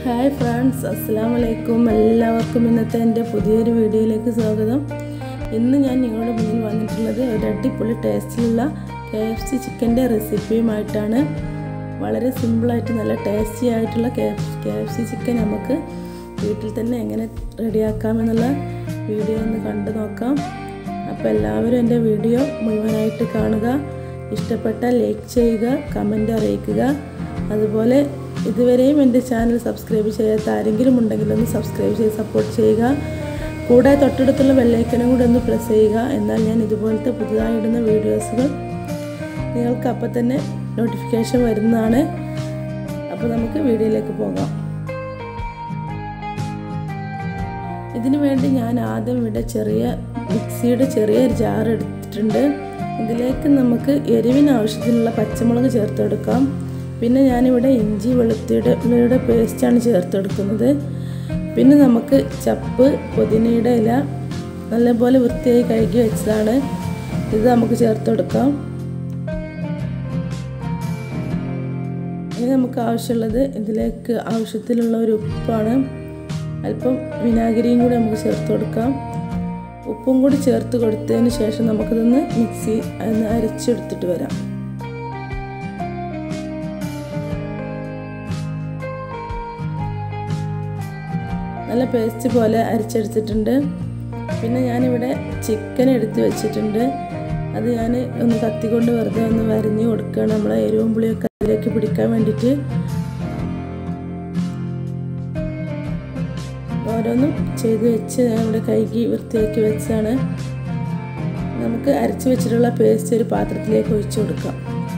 hi friends അസ്സാം വലൈക്കും എല്ലാവർക്കും ഇന്നത്തെ എൻ്റെ പുതിയൊരു വീഡിയോയിലേക്ക് സ്വാഗതം ഇന്ന് ഞാൻ നിങ്ങളുടെ മുന്നിൽ വന്നിട്ടുള്ളത് ഒരു അടിപൊളി ടേസ്റ്റിലുള്ള കെ എഫ് സി ചിക്കൻ്റെ റെസിപ്പിയുമായിട്ടാണ് വളരെ സിമ്പിളായിട്ട് നല്ല ടേസ്റ്റി ആയിട്ടുള്ള K K F C chicken നമുക്ക് വീട്ടിൽ തന്നെ എങ്ങനെ റെഡിയാക്കാമെന്നുള്ള വീഡിയോ ഒന്ന് കണ്ടു നോക്കാം അപ്പോൾ എല്ലാവരും എൻ്റെ വീഡിയോ മുഴുവനായിട്ട് കാണുക ഇഷ്ടപ്പെട്ടാൽ ലൈക്ക് ചെയ്യുക കമൻറ്റ് അറിയിക്കുക അതുപോലെ ഇതുവരെയും എൻ്റെ ചാനൽ സബ്സ്ക്രൈബ് ചെയ്യാത്ത ആരെങ്കിലും ഉണ്ടെങ്കിൽ ഒന്ന് സബ്സ്ക്രൈബ് ചെയ്ത് സപ്പോർട്ട് ചെയ്യുക കൂടെ തൊട്ടടുത്തുള്ള ബെല്ലൈക്കനും കൂടെ ഒന്ന് പ്രസ് ചെയ്യുക എന്നാൽ ഞാൻ ഇതുപോലത്തെ പുതുതായി ഇടുന്ന വീഡിയോസുകൾ നിങ്ങൾക്ക് അപ്പം തന്നെ നോട്ടിഫിക്കേഷൻ വരുന്നതാണ് അപ്പോൾ നമുക്ക് വീഡിയോയിലേക്ക് പോകാം ഇതിനു വേണ്ടി ഞാൻ ആദ്യം ഇവിടെ ചെറിയ മിക്സിയുടെ ചെറിയൊരു ജാർ എടുത്തിട്ടുണ്ട് ഇതിലേക്ക് നമുക്ക് എരിവിന് ആവശ്യത്തിനുള്ള പച്ചമുളക് ചേർത്തെടുക്കാം പിന്നെ ഞാനിവിടെ ഇഞ്ചി വെളുത്തിയുടെ ഉള്ളിയുടെ പേസ്റ്റാണ് ചേർത്തെടുക്കുന്നത് പിന്നെ നമുക്ക് ചപ്പ് പുതിനയുടെ ഇല നല്ലപോലെ വൃത്തിയായി കഴുകി വെച്ചതാണ് ഇത് നമുക്ക് ചേർത്തെടുക്കാം ഇനി നമുക്ക് ആവശ്യമുള്ളത് ഇതിലേക്ക് ആവശ്യത്തിലുള്ള ഒരു ഉപ്പാണ് അല്പം വിനാഗിരിയും കൂടി നമുക്ക് ചേർത്ത് കൊടുക്കാം ഉപ്പും കൂടി ചേർത്ത് കൊടുത്തതിന് ശേഷം നമുക്കിതൊന്ന് മിക്സി ഒന്ന് അരച്ചെടുത്തിട്ട് വരാം നല്ല പേസ്റ്റ് പോലെ അരച്ചെടുത്തിട്ടുണ്ട് പിന്നെ ഞാനിവിടെ ചിക്കൻ എടുത്ത് വെച്ചിട്ടുണ്ട് അത് ഞാൻ ഒന്ന് കത്തിക്കൊണ്ട് വെറുതെ ഒന്ന് വരഞ്ഞ് കൊടുക്കുകയാണ് നമ്മളെ എരിവും പുളിയൊക്കെ അതിലേക്ക് പിടിക്കാൻ വേണ്ടിയിട്ട് ഓരോന്നും ചെയ്ത് വെച്ച് ഞാൻ ഇവിടെ കൈകി വൃത്തിയാക്കി വെച്ചാണ് നമുക്ക് അരച്ച് വെച്ചിട്ടുള്ള പേസ്റ്റ് ഒരു പാത്രത്തിലേക്ക് ഒഴിച്ചു കൊടുക്കാം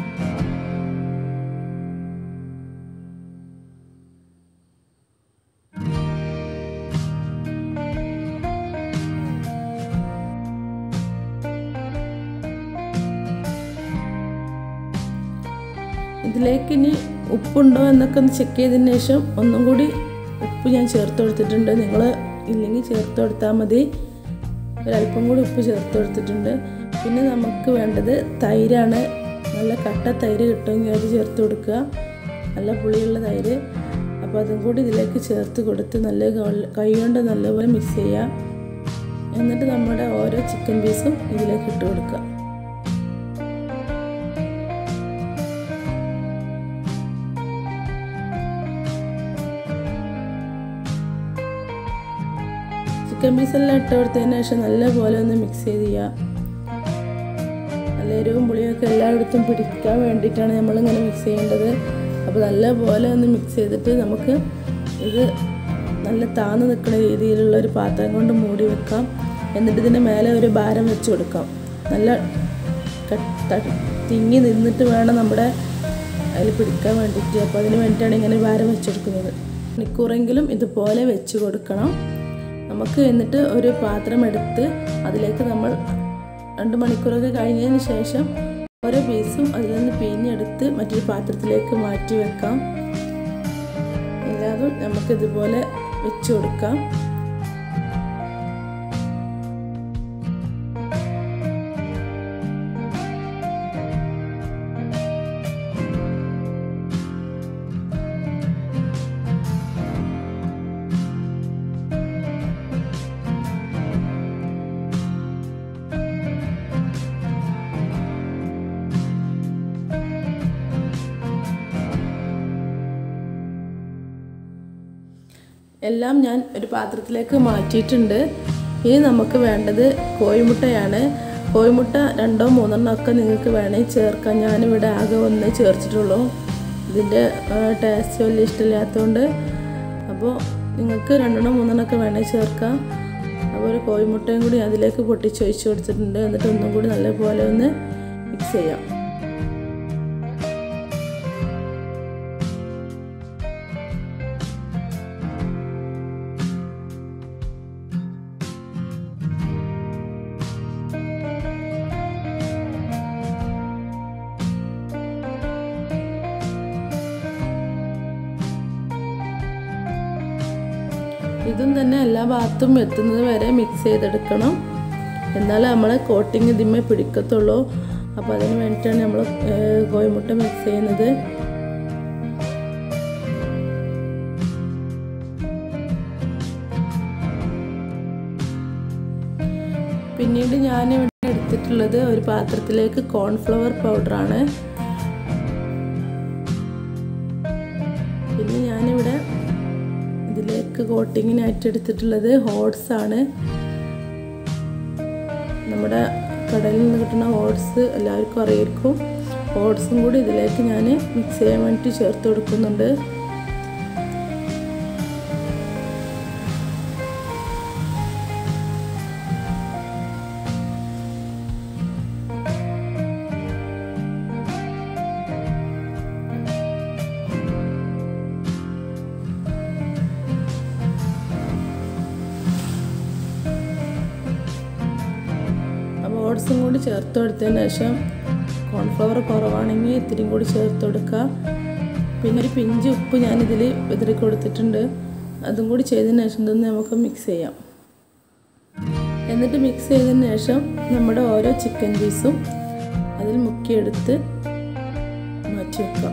ഇതിലേക്ക് ഇനി ഉപ്പുണ്ടോ എന്നൊക്കെ ഒന്ന് ചെക്ക് ചെയ്തതിന് ശേഷം ഒന്നും കൂടി ഉപ്പ് ഞാൻ ചേർത്ത് കൊടുത്തിട്ടുണ്ട് നിങ്ങൾ ഇല്ലെങ്കിൽ ചേർത്ത് കൊടുത്താൽ മതി ഒരല്പം കൂടി ഉപ്പ് ചേർത്ത് കൊടുത്തിട്ടുണ്ട് പിന്നെ നമുക്ക് വേണ്ടത് തൈരാണ് നല്ല കട്ട തൈര് കിട്ടുമെങ്കിൽ അത് ചേർത്ത് കൊടുക്കുക നല്ല പുളിയുള്ള തൈര് അപ്പോൾ അതും കൂടി ഇതിലേക്ക് ചേർത്ത് കൊടുത്ത് നല്ല കൈ കൊണ്ട് നല്ലപോലെ മിക്സ് ചെയ്യുക എന്നിട്ട് നമ്മുടെ ഓരോ ചിക്കൻ പീസും ഇതിലേക്ക് ഇട്ട് കൊടുക്കുക ചിക്കൻ പീസെല്ലാം ഇട്ട് കൊടുത്തതിന് ശേഷം നല്ലപോലെ ഒന്ന് മിക്സ് ചെയ്ത് ചെയ്യുക നല്ല എരിവും പുളിയൊക്കെ എല്ലായിടത്തും പിടിക്കാൻ വേണ്ടിയിട്ടാണ് നമ്മളിങ്ങനെ മിക്സ് ചെയ്യേണ്ടത് അപ്പോൾ നല്ലപോലെ ഒന്ന് മിക്സ് ചെയ്തിട്ട് നമുക്ക് ഇത് നല്ല താന്ന് നിൽക്കുന്ന രീതിയിലുള്ള ഒരു പാത്രം കൊണ്ട് മൂടി വെക്കാം എന്നിട്ട് ഇതിൻ്റെ മേലെ ഒരു ഭാരം വെച്ച് കൊടുക്കാം നല്ല തിങ്ങി നിന്നിട്ട് വേണം നമ്മുടെ അതിൽ പിടിക്കാൻ വേണ്ടിയിട്ട് അപ്പോൾ അതിന് വേണ്ടിയിട്ടാണ് ഇങ്ങനെ ഭാരം വെച്ചെടുക്കുന്നത് മണിക്കൂറെങ്കിലും ഇതുപോലെ വെച്ച് കൊടുക്കണം നമുക്ക് എന്നിട്ട് ഒരു പാത്രം എടുത്ത് അതിലേക്ക് നമ്മൾ രണ്ട് മണിക്കൂറൊക്കെ കഴിഞ്ഞതിന് ശേഷം ഓരോ പീസും അതിൽ നിന്ന് പിഴിഞ്ഞെടുത്ത് മറ്റൊരു പാത്രത്തിലേക്ക് മാറ്റി വെക്കാം എല്ലാതും നമുക്കിതുപോലെ വെച്ച് കൊടുക്കാം എല്ലാം ഞാൻ ഒരു പാത്രത്തിലേക്ക് മാറ്റിയിട്ടുണ്ട് ഇനി നമുക്ക് വേണ്ടത് കോഴിമുട്ടയാണ് കോഴിമുട്ട രണ്ടോ മൂന്നെണ്ണോ ഒക്കെ നിങ്ങൾക്ക് വേണമെങ്കിൽ ചേർക്കാം ഞാനിവിടെ ആകെ ഒന്ന് ചേർത്തിട്ടുള്ളൂ ഇതിൻ്റെ ടേസ്റ്റ് വലിയ ഇഷ്ടമില്ലാത്തതുകൊണ്ട് അപ്പോൾ നിങ്ങൾക്ക് രണ്ടെണ്ണം മൂന്നെണ്ണം ഒക്കെ വേണമെങ്കിൽ ചേർക്കാം അപ്പോൾ ഒരു കോഴിമുട്ടയും കൂടി അതിലേക്ക് പൊട്ടിച്ച് ഒഴിച്ച് കൊടുത്തിട്ടുണ്ട് എന്നിട്ട് ഒന്നും കൂടി നല്ലപോലെ ഒന്ന് മിക്സ് ചെയ്യാം ഇതും തന്നെ എല്ലാ ഭാഗത്തും എത്തുന്നത് വരെ മിക്സ് ചെയ്തെടുക്കണം എന്നാലേ നമ്മൾ കോട്ടിങ് ഇതിന്മേ പിടിക്കത്തുള്ളൂ അപ്പോൾ അതിന് വേണ്ടിയിട്ടാണ് നമ്മൾ കോഴിമുട്ട മിക്സ് ചെയ്യുന്നത് പിന്നീട് ഞാനിവിടെ എടുത്തിട്ടുള്ളത് ഒരു പാത്രത്തിലേക്ക് കോൺഫ്ലവർ പൗഡറാണ് പിന്നെ ഞാനിവിടെ ഇതിലേക്ക് കോട്ടിങ്ങിനായിട്ട് എടുത്തിട്ടുള്ളത് ഹോട്ട്സ് ആണ് നമ്മുടെ കടയിൽ നിന്ന് കിട്ടുന്ന ഓട്സ് എല്ലാവർക്കും അറിയായിരിക്കും ഓട്സും കൂടി ഇതിലേക്ക് ഞാൻ മിക്സ് ചെയ്യാൻ വേണ്ടി ചേർത്ത് കൊടുക്കുന്നുണ്ട് അപ്പോൾ ഓട്സും കൂടി ചേർത്ത് കൊടുത്തതിന് ശേഷം കോൺഫ്ലവർ കുറവാണെങ്കിൽ ഇത്തിരി കൂടി ചേർത്ത് കൊടുക്കുക പിന്നെ ഒരു പിഞ്ച് ഉപ്പ് ഞാനിതിൽ വിതറി കൊടുത്തിട്ടുണ്ട് അതും കൂടി ചെയ്തതിന് ശേഷം ഇതൊന്ന് നമുക്ക് മിക്സ് ചെയ്യാം എന്നിട്ട് മിക്സ് ചെയ്തതിന് ശേഷം നമ്മുടെ ഓരോ ചിക്കൻ പീസും അതിൽ മുക്കിയെടുത്ത് മാറ്റി വെക്കാം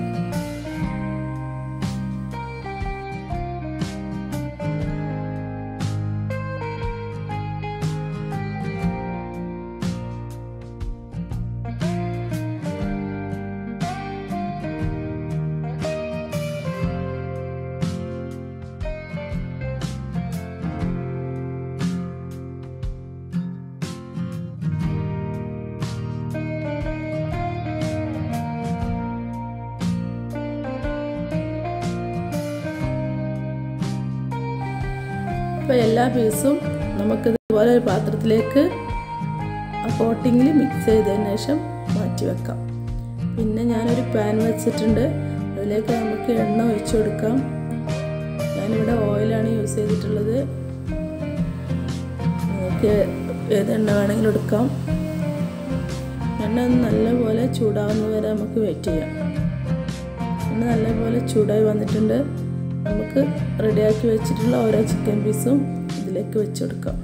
അപ്പോൾ എല്ലാ പീസും നമുക്ക് ഇതുപോലെ ഒരു പാത്രത്തിലേക്ക് ആ കോട്ടിങ്ങിൽ മിക്സ് ചെയ്തതിന് ശേഷം മാറ്റി വെക്കാം പിന്നെ ഞാനൊരു പാൻ വെച്ചിട്ടുണ്ട് അതിലേക്ക് നമുക്ക് എണ്ണ ഒഴിച്ചു കൊടുക്കാം ഞാനിവിടെ ഓയിലാണ് യൂസ് ചെയ്തിട്ടുള്ളത് നിങ്ങൾക്ക് ഏത് എണ്ണ വേണമെങ്കിലും എടുക്കാം എണ്ണ ഒന്ന് നല്ലപോലെ ചൂടാവുന്ന വരെ നമുക്ക് വെയിറ്റ് ചെയ്യാം എണ്ണ നല്ലപോലെ ചൂടായി വന്നിട്ടുണ്ട് നമുക്ക് റെഡിയാക്കി വെച്ചിട്ടുള്ള ഓരോ ചിക്കൻ പീസും ഇതിലേക്ക് വെച്ച് കൊടുക്കാം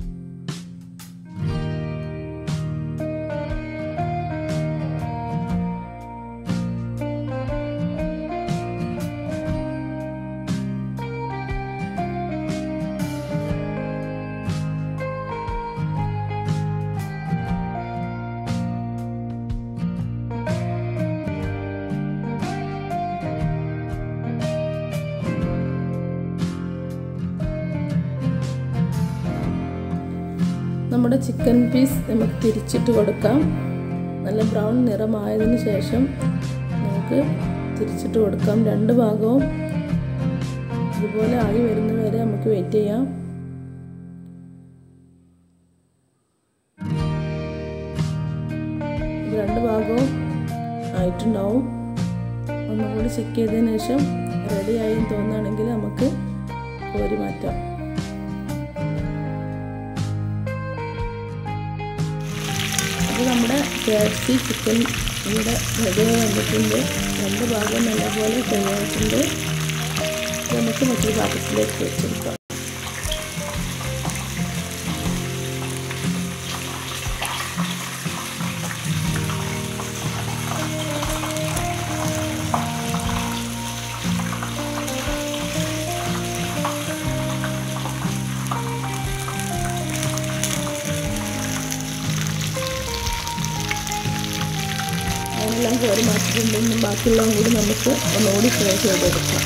നമ്മുടെ ചിക്കൻ പീസ് നമുക്ക് തിരിച്ചിട്ട് കൊടുക്കാം നല്ല ബ്രൗൺ നിറമായതിന് ശേഷം നമുക്ക് തിരിച്ചിട്ട് കൊടുക്കാം രണ്ട് ഭാഗവും ഇതുപോലെ ആയി വരുന്നവരെ നമുക്ക് വെയിറ്റ് ചെയ്യാം രണ്ട് ഭാഗവും ആയിട്ടുണ്ടാവും ഒന്നുകൂടി ചെക്ക് ചെയ്തതിന് ശേഷം റെഡിയായി തോന്നുകയാണെങ്കിൽ നമുക്ക് കോരി മാറ്റാം അപ്പോൾ നമ്മുടെ കെ എഫ് സി ചിക്കൻ ഇവിടെ റെഡിയായി വന്നിട്ടുണ്ട് രണ്ട് ഭാഗം നല്ലപോലെ തയ്യാറായിട്ടുണ്ട് നമുക്ക് മറ്റൊരു പാത്രത്തിലേക്ക് വെച്ചെടുക്കാം അതിനെല്ലാം കോരി മാറ്റിയിട്ടുണ്ടെങ്കിൽ ബാക്കിയുള്ളതും കൂടി നമുക്ക് ഒന്നുകൂടി ഫ്രൈ ചെയ്തെടുക്കാം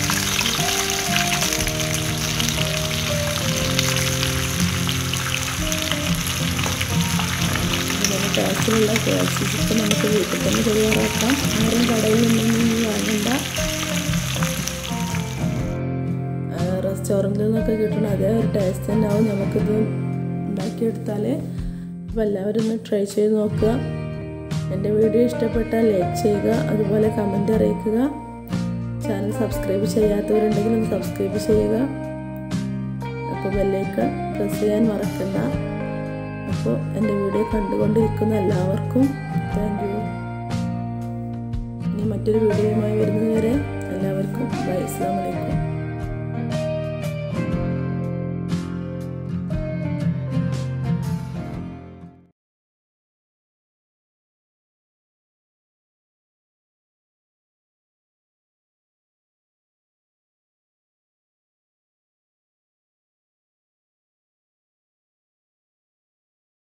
ഇങ്ങനെ ടേസ്റ്റിലുള്ള കേൾസി ചിക്കൻ നമുക്ക് വീട്ടിൽ തന്നെ തയ്യാറാക്കാം ആരും കടയിൽ നിന്നൊന്നും വാങ്ങണ്ട റെസ്റ്റോറൻറ്റിൽ നിന്നൊക്കെ കിട്ടുന്ന അതേ ഒരു ടേസ്റ്റ് തന്നെ ആവും നമുക്കിത് ഉണ്ടാക്കിയെടുത്താൽ അപ്പോൾ എല്ലാവരും ഒന്ന് ട്രൈ ചെയ്ത് നോക്കുക എൻ്റെ വീഡിയോ ഇഷ്ടപ്പെട്ടാൽ ലൈക്ക് ചെയ്യുക അതുപോലെ കമൻറ്റ് അറിയിക്കുക ചാനൽ സബ്സ്ക്രൈബ് ചെയ്യാത്തവരുണ്ടെങ്കിൽ ഒന്ന് സബ്സ്ക്രൈബ് ചെയ്യുക അപ്പോൾ ബെല്ലൈക്കൺ പ്രസ് ചെയ്യാൻ മറക്കണ്ട അപ്പോൾ എൻ്റെ വീഡിയോ കണ്ടുകൊണ്ടിരിക്കുന്ന എല്ലാവർക്കും താങ്ക് യു ഇനി മറ്റൊരു വീഡിയോയുമായി വരുന്നതുവരെ എല്ലാവർക്കും ബൈ അസ്സാം വലൈക്കും